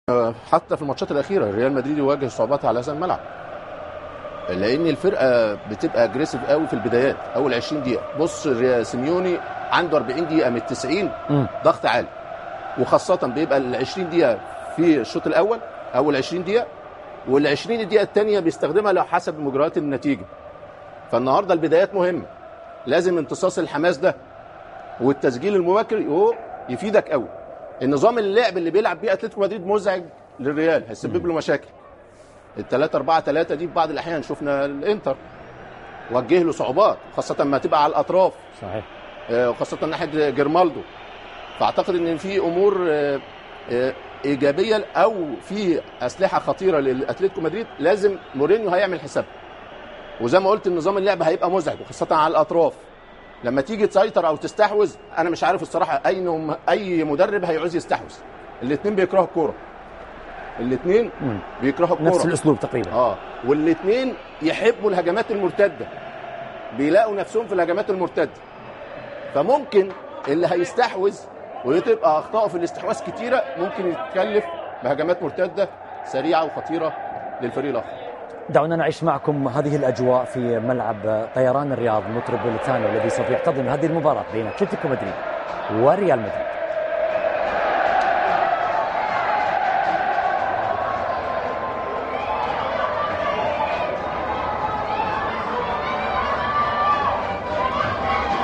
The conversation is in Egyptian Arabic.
حتى في الماتشات الاخيره ريال مدريد يواجه صعوبات على هذا الملعب لان الفرقه بتبقى اجريسيف قوي في البدايات اول 20 دقيقه بص ريا- سيميوني عنده 40 دقيقه من ال 90 مم. ضغط عالي وخاصه بيبقى ال 20 دقيقه في الشوط الاول اول 20 دقيقه وال 20 دقيقه الثانيه بيستخدمها لو حسب مجريات النتيجه فالنهارده البدايات مهمه لازم امتصاص الحماس ده والتسجيل المبكر يو- يفيدك قوي النظام اللعب اللي بيلعب بيه اتلتيكو مدريد مزعج للريال هيسبب له مشاكل الثلاثة أربعة ثلاثة دي في بعض الأحيان شفنا الإنتر وجه له صعوبات خاصة لما تبقى على الأطراف صحيح آه، وخاصة ناحية جيرمالدو فأعتقد إن في أمور آه، آه، إيجابية أو في أسلحة خطيرة للأتلتيكو مدريد لازم مورينيو هيعمل حسابها وزي ما قلت النظام اللعب هيبقى مزعج وخاصة على الأطراف لما تيجي تسيطر أو تستحوذ أنا مش عارف الصراحة أي أي مدرب هيعوز يستحوذ الاثنين بيكرهوا الكورة الاثنين مم. بيكرهوا الكورة نفس الاسلوب تقريبا اه والاثنين يحبوا الهجمات المرتده بيلاقوا نفسهم في الهجمات المرتده فممكن اللي هيستحوذ وتبقى اخطائه في الاستحواذ كتيره ممكن يتكلف بهجمات مرتده سريعه وخطيره للفريق الاخر دعونا نعيش معكم هذه الاجواء في ملعب طيران الرياض متروبوليتانو الذي سوف يحتضن هذه المباراه بين اتلتيكو مدريد وريال مدريد